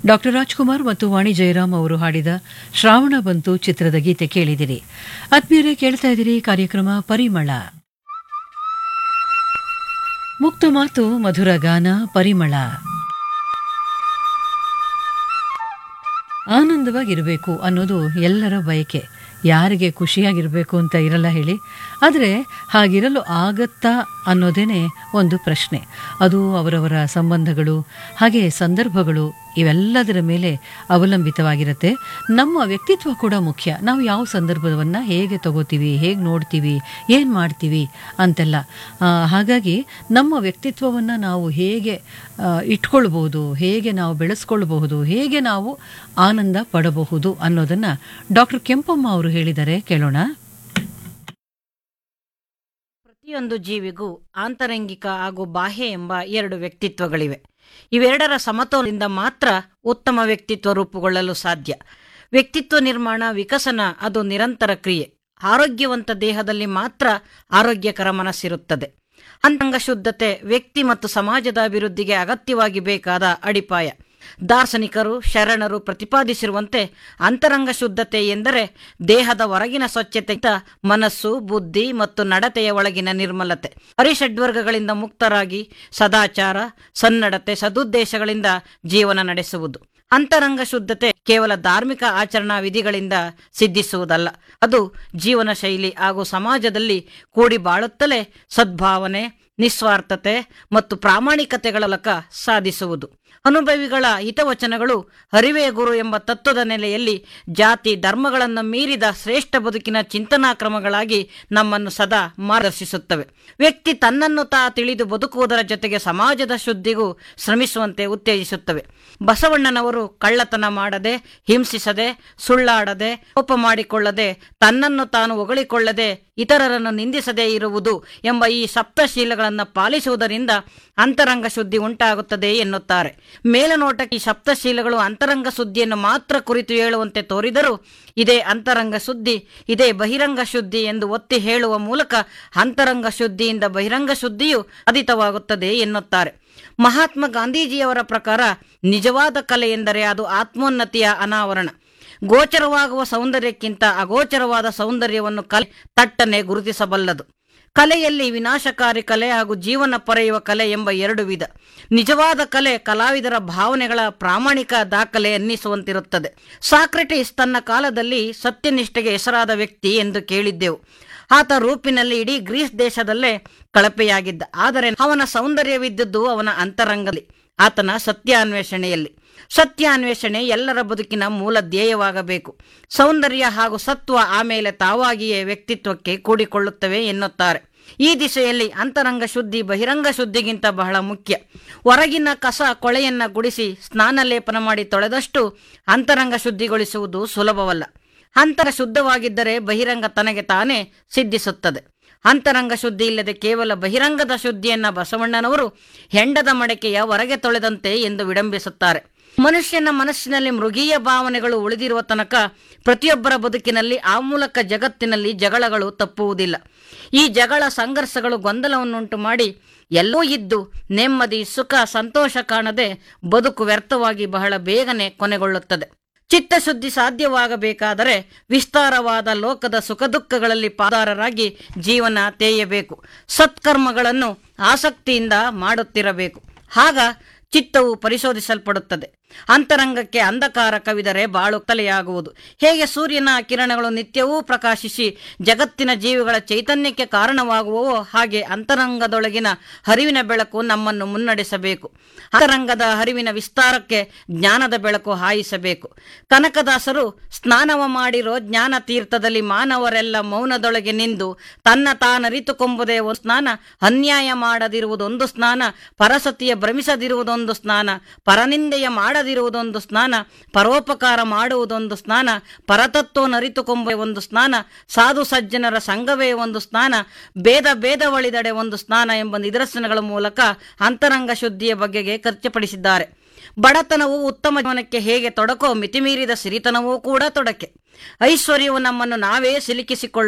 doctor Rajkumar ಮತ್ತು ವಾಣಿ ಜಯರಾಮ್ ಅವರು ಹಾಡಿದ ಶ್ರಾವಣ ಬಂತು ಚಿತ್ರದ ಗೀತೆ ಕೇಳಿದಿರಿ ಆತ್ಮೀಯರೇ ಕೇಳ್ತಾ ಇದ್ದೀರಿ ಕಾರ್ಯಕ್ರಮ ಪರಿಮಳ ಮುಕ್ತ ಮಾತು ಮಧುರ ಗಾನ ಪರಿಮಳ ಆನಂದವಾಗಿರಬೇಕು ಅನ್ನೋದು ಎಲ್ಲರ ಬಯಕೆ ಯಾರಿಗೆ ಖುಷಿಯಾಗಿರಬೇಕು ಅಂತ ಇರಲ್ಲ ಹೇಳಿ ಆದರೆ ಹಾಗಿರಲು ಆಗತ್ತಾ ಅನ್ನೋದೇನೆ ಒಂದು ಪ್ರಶ್ನೆ ಅದು ಅವರವರ ಸಂಬಂಧಗಳು ಹಾಗೆ ಸಂದರ್ಭಗಳು ಇವೆಲ್ಲದರ ಮೇಲೆ ಅವಲಂಬಿತವಾಗಿರುತ್ತೆ ನಮ್ಮ ವ್ಯಕ್ತಿತ್ವ ಕೂಡ ಮುಖ್ಯ ನಾವು ಯಾವ ಸಂದರ್ಭವನ್ನು ಹೇಗೆ ತಗೋತೀವಿ ಹೇಗೆ ನೋಡ್ತೀವಿ ಏನು ಮಾಡ್ತೀವಿ ಅಂತೆಲ್ಲ ಆ, ಹಾಗಾಗಿ ನಮ್ಮ ವ್ಯಕ್ತಿತ್ವವನ್ನು ನಾವು ಹೇಗೆ ಆ, ಇಟ್ಕೊಳ್ಬೋದು ಹೇಗೆ ನಾವು ಬೆಳೆಸ್ಕೊಳ್ಬಹುದು ಹೇಗೆ ನಾವು ಆನಂದ ಪಡಬಹುದು ಅನ್ನೋದನ್ನು ಡಾಕ್ಟರ್ ಕೆಂಪಮ್ಮ ಅವರು ಹೇಳಿದರೆ ಕೇಳೋಣ ಪ್ರತಿಯೊಂದು ಜೀವಿಗೂ ಆಂತರಂಗಿಕ ಹಾಗೂ ಬಾಹ್ಯ ಎಂಬ ಎರಡು ವ್ಯಕ್ತಿತ್ವಗಳಿವೆ ಇವೆರಡರ ಸಮತೋಲನದಿಂದ ಮಾತ್ರ ಉತ್ತಮ ವ್ಯಕ್ತಿತ್ವ ರೂಪುಗೊಳ್ಳಲು ಸಾಧ್ಯ ವ್ಯಕ್ತಿತ್ವ ನಿರ್ಮಾಣ ವಿಕಸನ ಅದು ನಿರಂತರ ಕ್ರಿಯೆ ಆರೋಗ್ಯವಂತ ದೇಹದಲ್ಲಿ ಮಾತ್ರ ಆರೋಗ್ಯಕರ ಮನಸ್ಸಿರುತ್ತದೆ ಅಂತಂಗ ಶುದ್ಧತೆ ವ್ಯಕ್ತಿ ಮತ್ತು ಸಮಾಜದ ಅಭಿವೃದ್ಧಿಗೆ ಅಗತ್ಯವಾಗಿ ಬೇಕಾದ ಅಡಿಪಾಯ ದಾರ್ಶನಿಕರು ಶರಣರು ಪ್ರತಿಪಾದಿಸಿರುವಂತೆ ಅಂತರಂಗ ಶುದ್ಧತೆ ಎಂದರೆ ದೇಹದ ಹೊರಗಿನ ಸ್ವಚ್ಛತೆಗಿಂತ ಮನಸ್ಸು ಬುದ್ಧಿ ಮತ್ತು ನಡತೆಯ ಒಳಗಿನ ನಿರ್ಮಲತೆ ಹರಿಷಡ್ವರ್ಗಗಳಿಂದ ಮುಕ್ತರಾಗಿ ಸದಾಚಾರ ಸನ್ನಡತೆ ಸದುದ್ದೇಶಗಳಿಂದ ಜೀವನ ನಡೆಸುವುದು ಅಂತರಂಗ ಶುದ್ಧತೆ ಕೇವಲ ಧಾರ್ಮಿಕ ಆಚರಣಾ ವಿಧಿಗಳಿಂದ ಸಿದ್ಧಿಸುವುದಲ್ಲ ಅದು ಜೀವನ ಶೈಲಿ ಹಾಗೂ ಸಮಾಜದಲ್ಲಿ ಕೂಡಿ ಬಾಳುತ್ತಲೇ ಸದ್ಭಾವನೆ ನಿಸ್ವಾರ್ಥತೆ ಮತ್ತು ಪ್ರಾಮಾಣಿಕತೆಗಳ ಮೂಲಕ ಸಾಧಿಸುವುದು ಅನುಭವಿಗಳ ಹಿತವಚನಗಳು ಹರಿವೇ ಗುರು ಎಂಬ ತತ್ವದ ನೆಲೆಯಲ್ಲಿ ಜಾತಿ ಧರ್ಮಗಳನ್ನು ಮೀರಿದ ಶ್ರೇಷ್ಠ ಬದುಕಿನ ಚಿಂತನಾ ಕ್ರಮಗಳಾಗಿ ನಮ್ಮನ್ನು ಸದಾ ಮಾರ್ಗದರ್ಶಿಸುತ್ತವೆ ವ್ಯಕ್ತಿ ತನ್ನನ್ನು ತಾ ತಿಳಿದು ಬದುಕುವುದರ ಜೊತೆಗೆ ಸಮಾಜದ ಶುದ್ಧಿಗೂ ಶ್ರಮಿಸುವಂತೆ ಉತ್ತೇಜಿಸುತ್ತವೆ ಬಸವಣ್ಣನವರು ಕಳ್ಳತನ ಮಾಡದೆ ಹಿಂಸಿಸದೆ ಸುಳ್ಳಾಡದೆ ಕೋಪ ಮಾಡಿಕೊಳ್ಳದೆ ತನ್ನನ್ನು ತಾನು ಹೊಗಳಿಕೊಳ್ಳದೆ ಇತರರನ್ನು ನಿಂದಿಸದೇ ಇರುವುದು ಎಂಬ ಈ ಸಪ್ತಶೀಲಗಳನ್ನು ಪಾಲಿಸುವುದರಿಂದ ಅಂತರಂಗ ಶುದ್ಧಿ ಉಂಟಾಗುತ್ತದೆ ಎನ್ನುತ್ತಾರೆ ಮೇಲನೋಟಕ್ಕೆ ಈ ಸಪ್ತಶೀಲಗಳು ಅಂತರಂಗ ಶುದ್ಧಿಯನ್ನು ಮಾತ್ರ ಕುರಿತು ಹೇಳುವಂತೆ ತೋರಿದರೂ ಇದೇ ಅಂತರಂಗ ಶುದ್ಧಿ ಇದೇ ಬಹಿರಂಗ ಶುದ್ಧಿ ಎಂದು ಒತ್ತಿ ಹೇಳುವ ಮೂಲಕ ಅಂತರಂಗ ಶುದ್ಧಿಯಿಂದ ಬಹಿರಂಗ ಶುದ್ಧಿಯು ಅಧಿತವಾಗುತ್ತದೆ ಎನ್ನುತ್ತಾರೆ ಮಹಾತ್ಮ ಗಾಂಧೀಜಿಯವರ ಪ್ರಕಾರ ನಿಜವಾದ ಕಲೆ ಎಂದರೆ ಅದು ಆತ್ಮೋನ್ನತಿಯ ಅನಾವರಣ ಗೋಚರವಾಗುವ ಸೌಂದರ್ಯಕ್ಕಿಂತ ಅಗೋಚರವಾದ ಸೌಂದರ್ಯವನ್ನು ಕಲೆ ತಟ್ಟನೆ ಗುರುತಿಸಬಲ್ಲದು ಕಲೆಯಲ್ಲಿ ವಿನಾಶಕಾರಿ ಕಲೆ ಹಾಗೂ ಜೀವನ ಪರೆಯುವ ಕಲೆ ಎಂಬ ಎರಡು ವಿಧ ನಿಜವಾದ ಕಲೆ ಕಲಾವಿದರ ಭಾವನೆಗಳ ಪ್ರಾಮಾಣಿಕ ದಾಖಲೆ ಅನ್ನಿಸುವಂತಿರುತ್ತದೆ ಸಾಕ್ರೆಟಿಸ್ ತನ್ನ ಕಾಲದಲ್ಲಿ ಸತ್ಯನಿಷ್ಠೆಗೆ ಹೆಸರಾದ ವ್ಯಕ್ತಿ ಎಂದು ಕೇಳಿದ್ದೆವು ಆತ ರೂಪಿನಲ್ಲಿ ಇಡೀ ಗ್ರೀಸ್ ದೇಶದಲ್ಲೇ ಕಳಪೆಯಾಗಿದ್ದ ಆದರೆ ಅವನ ಸೌಂದರ್ಯವಿದ್ದದ್ದು ಅವನ ಅಂತರಂಗದಲ್ಲಿ ಆತನ ಸತ್ಯಾನ್ವೇಷಣೆಯಲ್ಲಿ ಸತ್ಯಾನ್ವೇಷಣೆ ಎಲ್ಲರ ಬದುಕಿನ ಮೂಲ ಧ್ಯೇಯವಾಗಬೇಕು ಸೌಂದರ್ಯ ಹಾಗೂ ಸತ್ವ ಆಮೇಲೆ ತಾವಾಗಿಯೇ ವ್ಯಕ್ತಿತ್ವಕ್ಕೆ ಕೂಡಿಕೊಳ್ಳುತ್ತವೆ ಎನ್ನುತ್ತಾರೆ ಈ ದಿಶೆಯಲ್ಲಿ ಅಂತರಂಗ ಶುದ್ಧಿ ಬಹಿರಂಗ ಶುದ್ಧಿಗಿಂತ ಬಹಳ ಮುಖ್ಯ ಹೊರಗಿನ ಕಸ ಕೊಳೆಯನ್ನ ಗುಡಿಸಿ ಸ್ನಾನ ಲೇಪನ ಮಾಡಿ ತೊಳೆದಷ್ಟು ಅಂತರಂಗ ಶುದ್ಧಿಗೊಳಿಸುವುದು ಸುಲಭವಲ್ಲ ಅಂತರ ಶುದ್ಧವಾಗಿದ್ದರೆ ಬಹಿರಂಗ ತನಗೆ ತಾನೇ ಸಿದ್ಧಿಸುತ್ತದೆ ಅಂತರಂಗ ಶುದ್ಧಿ ಇಲ್ಲದೆ ಕೇವಲ ಬಹಿರಂಗದ ಶುದ್ಧಿಯನ್ನ ಬಸವಣ್ಣನವರು ಹೆಂಡದ ಮಡಕೆಯ ಹೊರಗೆ ತೊಳೆದಂತೆ ಎಂದು ವಿಡಂಬಿಸುತ್ತಾರೆ ಮನುಷ್ಯನ ಮನಸ್ಸಿನಲ್ಲಿ ಮೃಗೀಯ ಭಾವನೆಗಳು ಉಳಿದಿರುವ ತನಕ ಪ್ರತಿಯೊಬ್ಬರ ಬದುಕಿನಲ್ಲಿ ಆ ಮೂಲಕ ಜಗತ್ತಿನಲ್ಲಿ ಜಗಳಗಳು ತಪ್ಪುವುದಿಲ್ಲ ಈ ಜಗಳ ಸಂಘರ್ಷಗಳು ಗೊಂದಲವನ್ನುಂಟು ಮಾಡಿ ಎಲ್ಲೂ ಇದ್ದು ನೆಮ್ಮದಿ ಸುಖ ಸಂತೋಷ ಕಾಣದೆ ಬದುಕು ವ್ಯರ್ಥವಾಗಿ ಬಹಳ ಬೇಗನೆ ಕೊನೆಗೊಳ್ಳುತ್ತದೆ ಚಿತ್ತಶುದ್ಧಿ ಸಾಧ್ಯವಾಗಬೇಕಾದರೆ ವಿಸ್ತಾರವಾದ ಲೋಕದ ಸುಖ ದುಃಖಗಳಲ್ಲಿ ಪಾದಾರರಾಗಿ ಜೀವನ ತೇಯಬೇಕು ಸತ್ಕರ್ಮಗಳನ್ನು ಆಸಕ್ತಿಯಿಂದ ಮಾಡುತ್ತಿರಬೇಕು ಆಗ ಚಿತ್ತವು ಪರಿಶೋಧಿಸಲ್ಪಡುತ್ತದೆ ಅಂತರಂಗಕ್ಕೆ ಅಂಧಕಾರ ಕವಿದರೆ ಬಾಳು ಕಲೆಯಾಗುವುದು ಹೇಗೆ ಸೂರ್ಯನ ಕಿರಣಗಳು ನಿತ್ಯವೂ ಪ್ರಕಾಶಿಸಿ ಜಗತ್ತಿನ ಜೀವಿಗಳ ಚೈತನ್ಯಕ್ಕೆ ಕಾರಣವಾಗುವವೋ ಹಾಗೆ ಅಂತರಂಗದೊಳಗಿನ ಹರಿವಿನ ಬೆಳಕು ನಮ್ಮನ್ನು ಮುನ್ನಡೆಸಬೇಕು ಅಂತರಂಗದ ಹರಿವಿನ ವಿಸ್ತಾರಕ್ಕೆ ಜ್ಞಾನದ ಬೆಳಕು ಹಾಯಿಸಬೇಕು ಕನಕದಾಸರು ಸ್ನಾನವ ಮಾಡಿರೋ ಜ್ಞಾನ ತೀರ್ಥದಲ್ಲಿ ಮಾನವರೆಲ್ಲ ಮೌನದೊಳಗೆ ನಿಂದು ತನ್ನ ತಾನರಿತುಕೊಂಬುದೇ ಒಂದು ಸ್ನಾನ ಅನ್ಯಾಯ ಮಾಡದಿರುವುದೊಂದು ಸ್ನಾನ ಪರಸತಿಯ ಭ್ರಮಿಸದಿರುವುದೊಂದು ಸ್ನಾನ ಪರನಿಂದೆಯ ಮಾಡದಿರುವುದೊಂದು ಸ್ನಾನ ಪರೋಪಕಾರ ಮಾಡುವುದೊಂದು ಸ್ನಾನ ಪರತತ್ವನರಿತುಕೊಂಬ ಒಂದು ಸ್ನಾನ ಸಾಧು ಸಜ್ಜನರ ಸಂಘವೇ ಒಂದು ಸ್ನಾನ ಭೇದ ಭೇದವಳಿದಡೆ ಒಂದು ಸ್ನಾನ ಎಂಬ ನಿದರ್ಶನಗಳ ಮೂಲಕ ಅಂತರಂಗ ಶುದ್ಧಿಯ ಬಗೆಗೆ ಖರ್ಚುಪಡಿಸಿದ್ದಾರೆ ಬಡತನವು ಉತ್ತಮ ಜೀವನಕ್ಕೆ ಹೇಗೆ ತೊಡಕೋ ಮಿತಿಮೀರಿದ ಸಿರಿತನವೂ ಕೂಡ ತೊಡಕೆ ಐಶ್ವರ್ಯವು ನಮ್ಮನ್ನು ನಾವೇ ಸಿಲುಕಿಸಿಕೊಳ್ಳ